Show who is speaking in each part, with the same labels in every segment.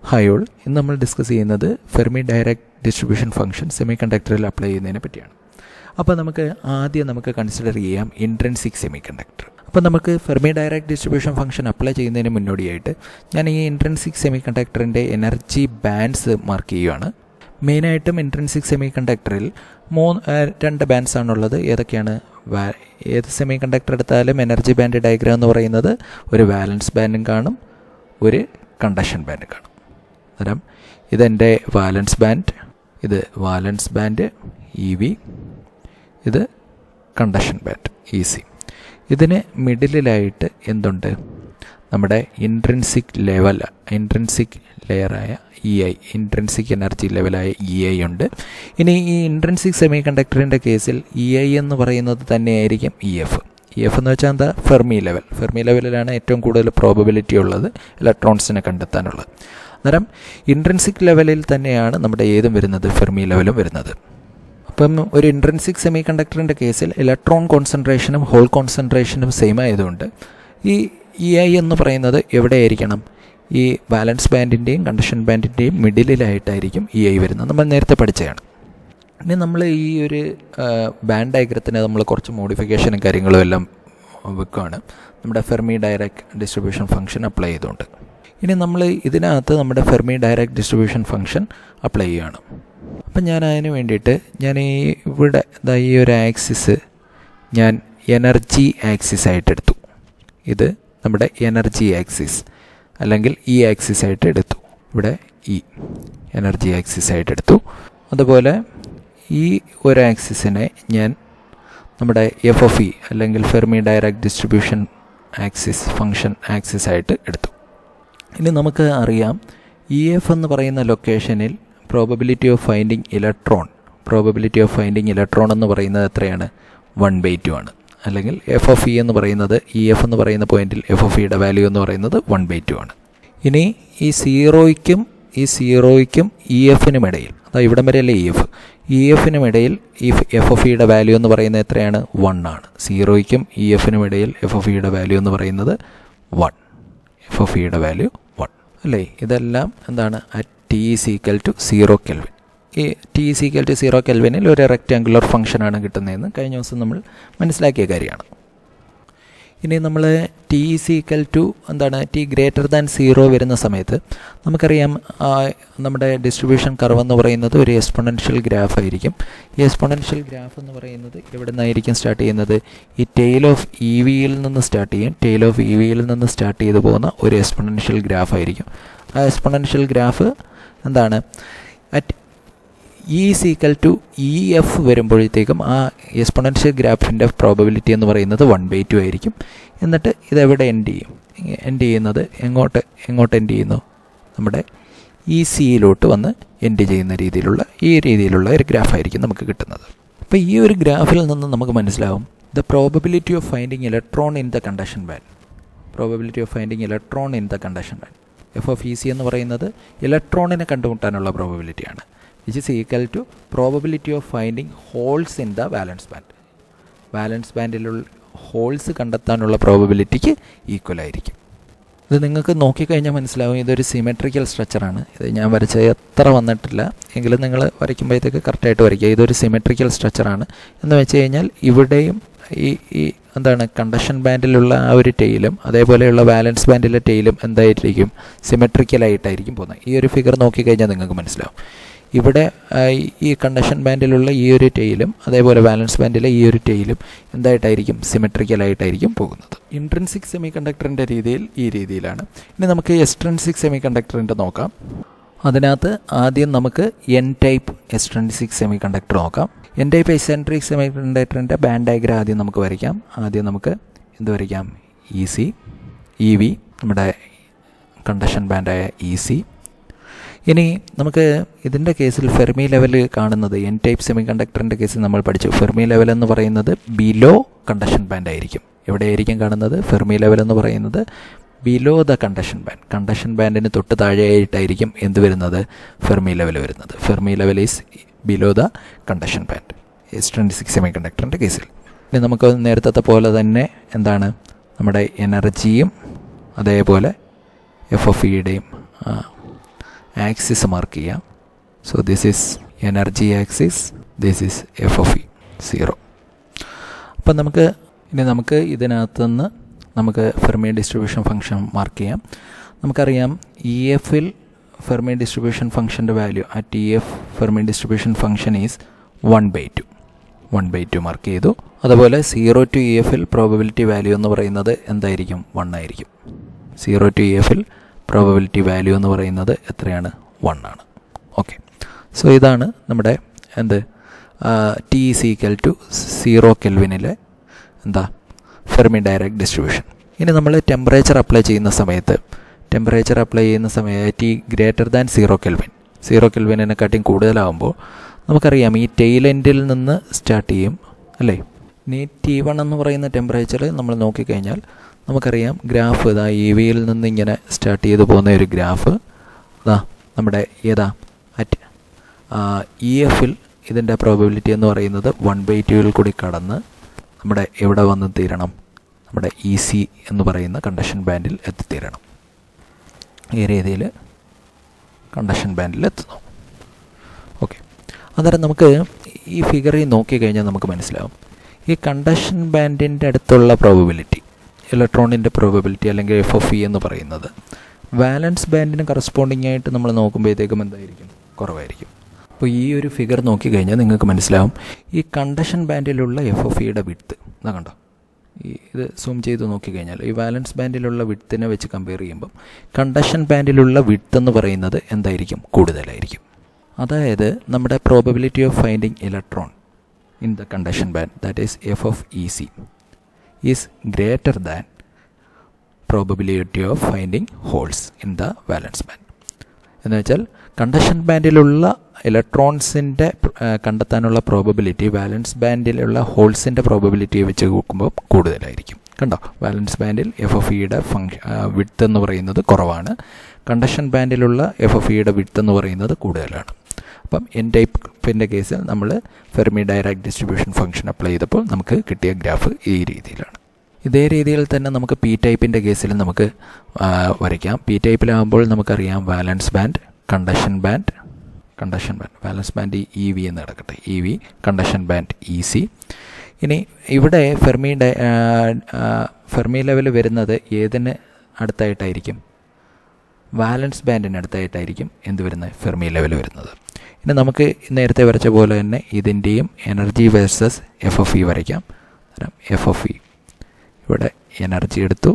Speaker 1: hi all ഇന്ന് നമ്മൾ discuss ചെയ്യുന്നത് Fermi Dirac distribution function semi കണ്ടക്ടറിൽ അപ്ലൈ ചെയ്യുന്നതിനെ പറ്റിയാണ് അപ്പോൾ നമുക്ക് ആദ്യം നമുക്ക് കൺസിഡർ ചെയ്യാം ഇൻട്രൻസിക് സെമി കണ്ടക്ടർ അപ്പോൾ നമുക്ക് Fermi Dirac distribution function apply ചെയ്യുന്നതിന് മുന്നോടിയായിട്ട് ഞാൻ ഈ ഇൻട്രൻസിക് സെമി കണ്ടക്ടറിൻ്റെ എനർജി ബാൻഡ്സ് മാർക്ക് ചെയ്യുകയാണ് മെയിനായിട്ടും ഇൻട്രൻസിക് സെമി കണ്ടക്ടറിൽ മൂന്ന് രണ്ട് ബാൻഡ്സ് ആണുള്ളത് ഏതൊക്കെയാണ് ഏത് സെമി കണ്ടക്ടർ എടുത്താലും എനർജി ബാൻഡ് ഡയഗ്രാം എന്ന് പറയുന്നത് ഒരു വാലൻസ് ബാൻഡും കാണും ഒരു കണ്ടക്ഷൻ ബാൻഡ് കാണും അന്നേരം ഇതെൻ്റെ വാലൻസ് ബാൻഡ് ഇത് വാലൻസ് ബാൻഡ് ഇ വി ഇത് കണ്ടക്ഷൻ ബാൻഡ് ഇ സി ഇതിന് മിഡിലായിട്ട് എന്തുണ്ട് നമ്മുടെ ഇൻട്രൻസിക് ലെവൽ ഇൻട്രൻസിക് ലെയറായ ഇ ഐ ഇൻട്രൻസിക് എനർജി ലെവലായ ഇ ഐ ഉണ്ട് ഇനി ഈ ഇൻട്രൻസിക് സെമി കണ്ടക്ടറിൻ്റെ കേസിൽ ഇ ഐ എന്ന് പറയുന്നത് തന്നെയായിരിക്കും ഇ എഫ് ഇ എഫ് എന്ന് വെച്ചാൽ എന്താ ഫെർമി ലെവൽ ഫെർമി ലെവലിലാണ് ഏറ്റവും കൂടുതൽ പ്രോബബിലിറ്റി ഉള്ളത് ഇലക്ട്രോൺസിനെ കണ്ടെത്താനുള്ളത് അന്നേരം ഇൻട്രൻസിക് ലെവലിൽ തന്നെയാണ് നമ്മുടെ ഏതും വരുന്നത് ഫെർമി ലെവലും വരുന്നത് അപ്പം ഒരു ഇൻട്രൻസിക് സെമി കണ്ടക്ടറിൻ്റെ കേസിൽ ഇലക്ട്രോൺ കോൺസെൻട്രേഷനും ഹോൾ കോൺസെൻട്രേഷനും സെയിം ആയതുകൊണ്ട് ഈ ഇ ഐ എന്ന് പറയുന്നത് എവിടെയായിരിക്കണം ഈ ബാലൻസ് ബാൻഡിൻ്റെയും കണ്ടക്ഷൻ ബാൻഡിൻ്റെയും മിഡിലായിട്ടായിരിക്കും ഇ ഐ വരുന്നത് നമ്മൾ നേരത്തെ പഠിച്ചതാണ് ഇനി നമ്മൾ ഈ ഒരു ബാൻഡ് ഡയഗ്രത്തിന് നമ്മൾ കുറച്ച് മോഡിഫിക്കേഷനും കാര്യങ്ങളും എല്ലാം വെക്കുകയാണ് നമ്മുടെ Fermi Dirac distribution function apply ചെയ്തുകൊണ്ട് ഇനി നമ്മൾ ഇതിനകത്ത് നമ്മുടെ Fermi Dirac distribution function apply ചെയ്യുകയാണ് അപ്പം ഞാൻ അതിന് വേണ്ടിയിട്ട് ഞാൻ ഈ ഇവിടെ ഈ ഒരു ആക്സിസ് ഞാൻ എനർജി ആക്സിസ് ആയിട്ട് എടുത്തു ഇത് നമ്മുടെ എനർജി ആക്സിസ് അല്ലെങ്കിൽ ഇ ആക്സിസ് ആയിട്ട് എടുത്തു ഇവിടെ ഇ എനർജി ആക്സിസ് ആയിട്ട് എടുത്തു അതുപോലെ ഈ ഒരു ആക്സിസിനെ ഞാൻ നമ്മുടെ എഫ് എഫ് ഇ അല്ലെങ്കിൽ Fermi Dirac distribution axis function axis ആയിട്ട് എടുത്തു ഇനി നമുക്ക് അറിയാം ഇ എഫ് എന്ന് പറയുന്ന ലൊക്കേഷനിൽ probability of finding electron probability of finding electron എന്ന് പറയുന്നത് എത്രയാണ് വൺ ബൈ ടു ആണ് അല്ലെങ്കിൽ എഫ് എഫ് ഇ എന്ന് പറയുന്നത് ഇ എഫ് എന്ന് പറയുന്ന പോയിന്റിൽ എഫ് എഫ് ഇയുടെ വാല്യൂ എന്ന് പറയുന്നത് വൺ ബൈ ടു ആണ് ഇനി ഈ സീറോയ്ക്കും ഈ സീറോയ്ക്കും ഇ എഫിനും ഇടയിൽ അതായത് ഇവിടം വരെയല്ലേ ഇ എഫ് ഇ എഫിനും ഇടയിൽ ഈ എഫ് എഫ് ഇയുടെ വാല്യൂ എന്ന് പറയുന്നത് എത്രയാണ് വൺ ആണ് സീറോയ്ക്കും ഇ എഫിനും ഇടയിൽ എഫ് എഫ് ഇയുടെ വാല്യൂ എന്ന് പറയുന്നത് വൺ എഫ് എഫ് ഇയുടെ വാല്യൂ വൺ അല്ലേ ഇതെല്ലാം എന്താണ് at T is equal to zero kelvin ഈ T is equal to zero കെൽവിനിൽ ഒരു റെക്റ്റാങ്കുലർ ഫംഗ്ഷനാണ് കിട്ടുന്നതെന്ന് കഴിഞ്ഞ ദിവസം നമ്മൾ മനസ്സിലാക്കിയ കാര്യമാണ് ഇനി നമ്മൾ ടി ഈസ് ഈക്വൽ ടു എന്താണ് ടി ഗ്രേറ്റർ ദാൻ സീറോ വരുന്ന സമയത്ത് നമുക്കറിയാം നമ്മുടെ ഡിസ്ട്രിബ്യൂഷൻ കർവ് എന്ന് പറയുന്നത് ഒരു എക്സ്പൊണൻഷ്യൽ ഗ്രാഫ് ആയിരിക്കും ഈ എക്സ്പൊണൻഷ്യൽ ഗ്രാഫ് എന്ന് പറയുന്നത് എവിടെ നിന്നായിരിക്കും സ്റ്റാർട്ട് ചെയ്യുന്നത് ഈ ടെയിൽ ഓഫ് ഇ വിയിൽ നിന്ന് സ്റ്റാർട്ട് ചെയ്യും ടെയിൽ ഓഫ് ഇ വിയിൽ നിന്ന് സ്റ്റാർട്ട് ചെയ്തു പോകുന്ന ഒരു എക്സ്പൊണൻഷ്യൽ ഗ്രാഫ് ആയിരിക്കും ആ എക്സ്പൊണൻഷ്യൽ ഗ്രാഫ് എന്താണ് at E equal to E F വരുമ്പോഴത്തേക്കും ആ എക്സ്പൊണൻഷ്യൽ ഗ്രാഫിൻ്റെ പ്രോബബിലിറ്റി എന്ന് പറയുന്നത് വൺ ബൈ ടു ആയിരിക്കും എന്നിട്ട് ഇതെവിടെ എൻഡ് ചെയ്യും എൻഡ് ചെയ്യുന്നത് എങ്ങോട്ട് എങ്ങോട്ട് എൻഡ് ചെയ്യുന്നു നമ്മുടെ ഇ സിയിലോട്ട് വന്ന് എൻഡ് ചെയ്യുന്ന രീതിയിലുള്ള ഈ രീതിയിലുള്ള ഒരു ഗ്രാഫായിരിക്കും നമുക്ക് കിട്ടുന്നത് അപ്പോൾ ഈ ഒരു ഗ്രാഫിൽ നിന്ന് നമുക്ക് മനസ്സിലാവും the probability of finding electron in the conduction band probability of finding electron in the conduction band F of E C എന്ന് പറയുന്നത് ഇലക്ട്രോണിനെ കണ്ടുമുട്ടാനുള്ള പ്രോബബിലിറ്റിയാണ് which is equal to probability of finding holes in the valence band valence ബാൻഡിലുള്ള holes കണ്ടെത്താനുള്ള പ്രോബബിലിറ്റിക്ക് equal ആയിരിക്കും ഇത് നിങ്ങൾക്ക് നോക്കിക്കഴിഞ്ഞാൽ മനസ്സിലാവും ഇതൊരു സിമെട്രിക്കൽ സ്ട്രക്ചറാണ് ഇത് ഞാൻ വരച്ച എത്ര വന്നിട്ടില്ല എങ്കിലും നിങ്ങൾ വരയ്ക്കുമ്പോഴത്തേക്ക് കറക്റ്റായിട്ട് വരയ്ക്കുക ഇതൊരു സിമെട്രിക്കൽ സ്ട്രക്ചറാണ് എന്ന് വെച്ച് കഴിഞ്ഞാൽ ഇവിടെയും ഈ ഈ എന്താണ് കണ്ടക്ഷൻ ബാൻഡിലുള്ള ആ ഒരു ടെയിലും അതേപോലെയുള്ള ബാലൻസ് ബാൻഡിലെ ടെയിലും എന്തായിരിക്കും സിമെട്രിക്കലായിട്ടായിരിക്കും പോകുന്നത് ഈ ഒരു ഫിഗർ നോക്കിക്കഴിഞ്ഞാൽ നിങ്ങൾക്ക് മനസ്സിലാവും ഇവിടെ ഈ കണ്ടക്ഷൻ ബാൻഡിലുള്ള ഈ ഒരു ടെയിലും അതേപോലെ ബാലൻസ് ബാൻഡിലെ ഈ ഒരു ടെയിലും എന്തായിട്ടായിരിക്കും സിമെട്രിക്കലായിട്ടായിരിക്കും പോകുന്നത് ഇൻട്രൻസിക് സെമി കണ്ടക്ടറിൻ്റെ രീതിയിൽ ഈ രീതിയിലാണ് ഇനി നമുക്ക് എക്സ്ട്രൻസിക് സെമി കണ്ടക്ടറിൻ്റെ നോക്കാം അതിനകത്ത് ആദ്യം നമുക്ക് N type extrinsic semiconductor നോക്കാം എൻ ടൈപ്പ് എക്സെൻട്രിക് സെമി കണ്ടക്ടറിൻ്റെ ബാൻഡ് ഡയഗ്രാം ആദ്യം നമുക്ക് വരയ്ക്കാം ആദ്യം നമുക്ക് എന്ത് വരയ്ക്കാം ഇ സി ഇ വി നമ്മുടെ കണ്ടക്ഷൻ ബാൻഡായ ഇ സി ഇനി നമുക്ക് ഇതിൻ്റെ കേസിൽ ഫെർമി ലെവൽ കാണുന്നത് എൻ ടൈപ്പ് സെമി കണ്ടക്ടറിൻ്റെ കേസിൽ നമ്മൾ പഠിച്ചു ഫെർമി ലെവൽ എന്ന് പറയുന്നത് ബിലോ കണ്ടക്ഷൻ ബാൻഡ് ആയിരിക്കും എവിടെയായിരിക്കും കാണുന്നത് ഫെർമി ലെവൽ എന്ന് പറയുന്നത് below the conduction band conduction ബാൻഡിന് തൊട്ട് താഴെയായിട്ടായിരിക്കും എന്ത് വരുന്നത് ഫെർമി ലെവൽ വരുന്നത് Fermi level is below the conduction band extrinsic semi കണ്ടക്ടറിൻ്റെ കേസിൽ ഇനി നമുക്ക് നേരത്തെ പോലെ തന്നെ എന്താണ് നമ്മുടെ എനർജിയും അതേപോലെ എഫ് എഫ് ഇയുടെയും ആക്സിസ് മാർക്ക് ചെയ്യാം so this is energy axis this is F of E zero അപ്പം നമുക്ക് ഇനി നമുക്ക് ഇതിനകത്തുനിന്ന് നമുക്ക് ഫെർമി ഡിസ്ട്രിബ്യൂഷൻ ഫംഗ്ഷൻ മാർക്ക് ചെയ്യാം നമുക്കറിയാം ഇ എഫിൽ ഫെർമി ഡിസ്ട്രിബ്യൂഷൻ ഫംഗ്ഷൻ്റെ value at E F Fermi distribution function is one by two one by two mark ചെയ്തു അതുപോലെ സീറോ ടു ഇ എഫിൽ പ്രോബബിലിറ്റി വാല്യൂ എന്ന് പറയുന്നത് എന്തായിരിക്കും വൺ ആയിരിക്കും സീറോ ടു ഇ എഫിൽ പ്രോബബിലിറ്റി വാല്യൂ എന്ന് പറയുന്നത് എത്രയാണ് വൺ ആണ് ഓക്കെ സോ ഇതാണ് നമ്മുടെ എന്ത് ടി സീക്കൽ ടു സീറോ കെൽവിനിലെ എന്താ ഫെർമി ഡയറക്റ്റ് ഡിസ്ട്രിബ്യൂഷൻ ഇനി നമ്മൾ ടെമ്പറേച്ചർ അപ്ലൈ ചെയ്യുന്ന സമയത്ത് ടെമ്പറേച്ചർ അപ്ലൈ ചെയ്യുന്ന സമയത്ത് T greater than zero kelvin zero കെൽവിനെക്കാട്ടിയും കൂടുതലാകുമ്പോൾ നമുക്കറിയാം ഈ ടെയിൽ എൻഡിൽ നിന്ന് സ്റ്റാർട്ട് ചെയ്യും അല്ലേ ഇനി ടി വൺ എന്ന് പറയുന്ന ടെമ്പറേച്ചർ നമ്മൾ നോക്കിക്കഴിഞ്ഞാൽ നമുക്കറിയാം ഗ്രാഫ് ഇതാ ഇ വിയിൽ നിന്ന് ഇങ്ങനെ സ്റ്റാർട്ട് ചെയ്ത് പോകുന്ന ഒരു ഗ്രാഫ് ഇതാ നമ്മുടെ ഏതാ അറ്റ് ഇ എഫിൽ ഇതിൻ്റെ പ്രോബബിലിറ്റി എന്ന് പറയുന്നത് വൺ ബൈ ടുവിൽ കൂടി കടന്ന് നമ്മുടെ എവിടെ വന്ന് തീരണം നമ്മുടെ ഇ സി എന്ന് പറയുന്ന കണ്ടക്ഷൻ ബാൻഡിൽ എത്തിത്തീരണം ഈ രീതിയിൽ കണ്ടക്ഷൻ ബാൻഡിൽ എത്തുന്നു ഓക്കെ അന്നേരം നമുക്ക് ഈ ഫിഗറിൽ നോക്കിക്കഴിഞ്ഞാൽ നമുക്ക് മനസ്സിലാവും ഈ കണ്ടക്ഷൻ ബാൻഡിൻ്റെ അടുത്തുള്ള പ്രോബബിലിറ്റി ഇലക്ട്രോണിൻ്റെ പ്രോബബിലിറ്റി അല്ലെങ്കിൽ എഫ് എഫ് ഇ എന്ന് പറയുന്നത് വാലൻസ് ബാൻഡിന് കറസ്പോണ്ടിങ് ആയിട്ട് നമ്മൾ നോക്കുമ്പോഴത്തേക്കും എന്തായിരിക്കും കുറവായിരിക്കും അപ്പോൾ ഈ ഒരു ഫിഗർ നോക്കിക്കഴിഞ്ഞാൽ നിങ്ങൾക്ക് മനസ്സിലാവും ഈ കണ്ടക്ഷൻ ബാൻഡിലുള്ള എഫ് എഫ് ഇയുടെ വിട്ത്ത് എന്നാ കണ്ടോ ഈ ഇത് സൂം ചെയ്ത് നോക്കിക്കഴിഞ്ഞാൽ ഈ വാലൻസ് ബാൻഡിലുള്ള വിട്ത്തിനെ വെച്ച് കമ്പയർ ചെയ്യുമ്പം കണ്ടക്ഷൻ ബാൻഡിലുള്ള വിട്ത്ത് എന്ന് പറയുന്നത് എന്തായിരിക്കും കൂടുതലായിരിക്കും അതായത് നമ്മുടെ probability of finding electron in the conduction band that is F of E C is greater than probability of finding holes in the valence band എന്ന് വെച്ചാൽ കണ്ടക്ഷൻ ബാൻഡിലുള്ള ഇലക്ട്രോൺസിൻ്റെ കണ്ടെത്താനുള്ള പ്രോബബിലിറ്റി വാലൻസ് ബാൻഡിലുള്ള ഹോൾസിൻ്റെ പ്രോബബിലിറ്റി വെച്ച് നോക്കുമ്പോൾ കൂടുതലായിരിക്കും കണ്ടോ വാലൻസ് ബാൻഡിൽ എഫ് എഫ് ഇയുടെ function width എന്ന് പറയുന്നത് കുറവാണ് കണ്ടക്ഷൻ ബാൻഡിലുള്ള എഫ് എഫ് ഇയുടെ വിട്ത്ത് എന്ന് പറയുന്നത് കൂടുതലാണ് അപ്പം എൻ ടൈപ്പിൻ്റെ കേസിൽ നമ്മൾ Fermi Dirac distribution function apply ചെയ്തപ്പോൾ നമുക്ക് കിട്ടിയ ഗ്രാഫ് ഈ രീതിയിലാണ് ഇതേ രീതിയിൽ തന്നെ നമുക്ക് പി ടൈപ്പിൻ്റെ കേസിൽ നമുക്ക് വരയ്ക്കാം പി ടൈപ്പിലാകുമ്പോൾ നമുക്കറിയാം valence band conduction band conduction band valence band E V എന്ന് കിടക്കട്ടെ E V conduction band E C ഇനി ഇവിടെ ഫെർമി ഡയ ഫെർമി ലെവൽ വരുന്നത് ഏതിന് അടുത്തായിട്ടായിരിക്കും വാലൻസ് ബാൻഡിന് അടുത്തായിട്ടായിരിക്കും എന്ത് വരുന്നത് ഫെർമി ലെവൽ വരുന്നത് ഇനി നമുക്ക് നേരത്തെ വരച്ച പോലെ തന്നെ ഇതിൻ്റെയും energy versus F F E വരയ്ക്കാം എഫ് എഫ് ഇ ഇവിടെ എനർജി എടുത്തു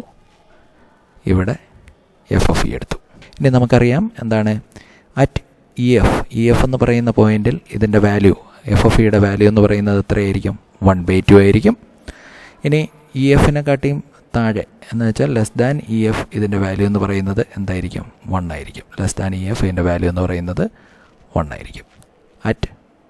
Speaker 1: ഇവിടെ എഫ് എഫ് ഇ എടുത്തു ഇനി നമുക്കറിയാം എന്താണ് at E F E F എന്ന് പറയുന്ന പോയിന്റിൽ ഇതിൻ്റെ വാല്യൂ എഫ് എഫ് ഇയുടെ വാല്യൂ എന്ന് പറയുന്നത് എത്രയായിരിക്കും വൺ ബൈ ടു ആയിരിക്കും ഇനി ഇ എഫിനെ കാട്ടിയും താഴെ എന്ന് വെച്ചാൽ ലെസ് ദാൻ ഇ എഫ് ഇതിൻ്റെ വാല്യൂ എന്ന് പറയുന്നത് എന്തായിരിക്കും വൺ ആയിരിക്കും ലെസ് ദാൻ ഇ എഫ് ഇതിൻ്റെ വാല്യൂ എന്ന് പറയുന്നത് വൺ ആയിരിക്കും at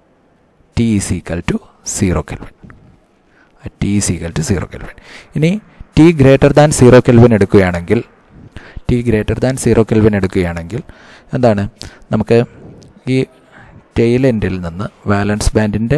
Speaker 1: T is equal to zero kelvin at T is equal to zero kelvin ഇനി T greater than zero kelvin എടുക്കുകയാണെങ്കിൽ T greater than zero kelvin എടുക്കുകയാണെങ്കിൽ എന്താണ് നമുക്ക് ഈ ടെയിൽ എൻഡിൽ നിന്ന് വാലൻസ് ബാൻഡിൻ്റെ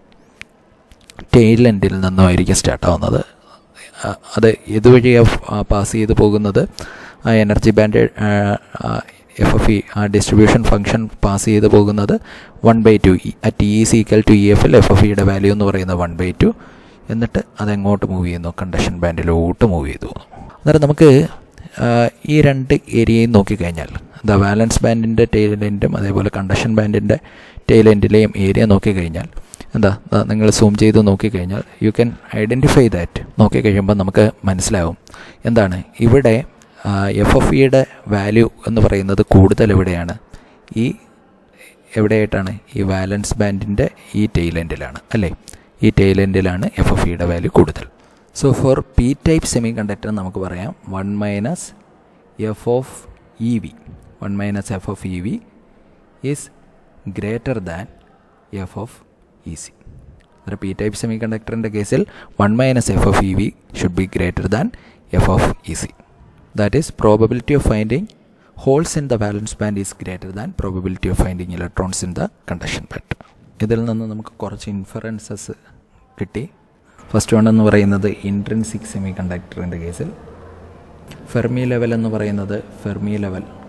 Speaker 1: ടെയിൽ എൻഡിൽ നിന്നുമായിരിക്കും സ്റ്റാർട്ട് ആവുന്നത് അത് ഇതുവഴിയാണ് പാസ് ചെയ്ത് പോകുന്നത് ആ energy band F F E ആ ഡിസ്ട്രിബ്യൂഷൻ ഫംഗ്ഷൻ പാസ് ചെയ്ത് പോകുന്നത് one by two at E C equal to E എഫിൽ എഫ് എഫ് ഇയുടെ വാല്യൂ എന്ന് പറയുന്നത് വൺ ബൈ ടു എന്നിട്ട് അതെങ്ങോട്ട് മൂവ് ചെയ്യുന്നു കണ്ടക്ഷൻ ബാൻഡിലോട്ട് മൂവ് ചെയ്തു പോകുന്നു അന്നേരം നമുക്ക് ഈ രണ്ട് ഏരിയയും നോക്കിക്കഴിഞ്ഞാൽ ദ വാലൻസ് ബാൻഡിൻ്റെ ടെയിൽ എൻഡും അതേപോലെ കണ്ടക്ഷൻ ബാൻഡിൻ്റെ ടെയിൽ എൻഡിലെയും ഏരിയ നോക്കിക്കഴിഞ്ഞാൽ എന്താ നിങ്ങൾ സൂം ചെയ്ത് നോക്കിക്കഴിഞ്ഞാൽ യു ക്യാൻ ഐഡൻറ്റിഫൈ ദാറ്റ് നോക്കിക്കഴിയുമ്പോൾ നമുക്ക് മനസ്സിലാവും എന്താണ് ഇവിടെ എഫ് എഫ് ഇയുടെ വാല്യൂ എന്ന് പറയുന്നത് കൂടുതൽ എവിടെയാണ് ഈ എവിടെയായിട്ടാണ് ഈ വാലൻസ് ബാൻഡിൻ്റെ ഈ ടെയിൽ എൻഡിലാണ് അല്ലേ ഈ ടെയിൽ എൻഡിലാണ് എഫ് എഫ് ഇയുടെ വാല്യൂ കൂടുതൽ so for P type semiconductor നമുക്ക് പറയാം one minus F of E V one minus F of E V is greater than F of E C അന്നേരം പി ടൈപ്പ് സെമി കണ്ടക്ടറിൻ്റെ കേസിൽ one minus F of E V should be greater than F of E C that is probability of finding holes in the valence band is greater than probability of finding electrons in the conduction band ഇതിൽ നിന്ന് നമുക്ക് കുറച്ച് inferences കിട്ടി first one എന്ന് പറയുന്നത് intrinsic semi കണ്ടക്ടറിൻ്റെ കേസിൽ Fermi level എന്ന് പറയുന്നത് ഫെർമി ലെവൽ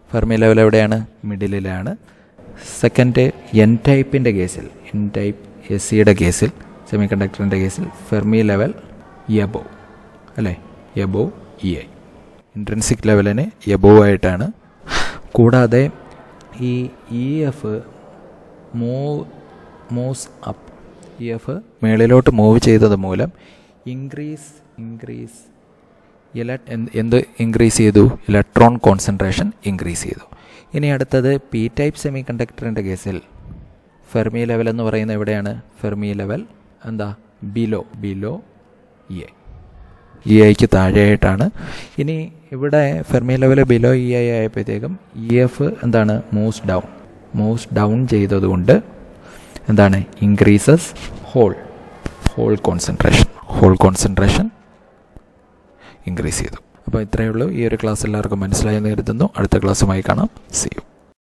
Speaker 1: ഫെർമി ലെവൽ എവിടെയാണ് മിഡിലിലാണ് സെക്കൻഡ് എൻ ടൈപ്പിൻ്റെ കേസിൽ എൻ ടൈപ്പ് എസ് സിയുടെ കേസിൽ സെമി കണ്ടക്ടറിൻ്റെ കേസിൽ ഫെർമി ലെവൽ എബോ അല്ലേ എബോ ഇ ഐ ഇൻട്രൻസിക് ലെവലിന് എബോ ആയിട്ടാണ് കൂടാതെ ഈ E F move moves up E F മേളിലോട്ട് മൂവ് ചെയ്തത് മൂലം ഇൻക്രീസ് ഇൻക്രീസ് ഇല എന്ത് ഇൻക്രീസ് ചെയ്തു ഇലക്ട്രോൺ കോൺസെൻട്രേഷൻ ഇൻക്രീസ് ചെയ്തു ഇനി അടുത്തത് പി ടൈപ്പ് സെമി കണ്ടക്ടറിൻ്റെ കേസിൽ ഫെർമി ലെവൽ എന്ന് പറയുന്നത് എവിടെയാണ് ഫെർമി ലെവൽ എന്താ below below E I E ഐക്ക് താഴെയായിട്ടാണ് ഇനി ഇവിടെ Fermi level below E I ആയപ്പോഴത്തേക്കും ഇ എഫ് എന്താണ് മൂവ്സ് ഡൗൺ മൂവ്സ് ഡൗൺ ചെയ്തതുകൊണ്ട് എന്താണ് increases hole hole concentration hole concentration increase ചെയ്തു അപ്പോൾ ഇത്രയേ ഉള്ളൂ ഈ ഒരു ക്ലാസ് എല്ലാവർക്കും മനസ്സിലായെന്ന് കരുതുന്നു അടുത്ത ക്ലാസ്സുമായി കാണാം സി യു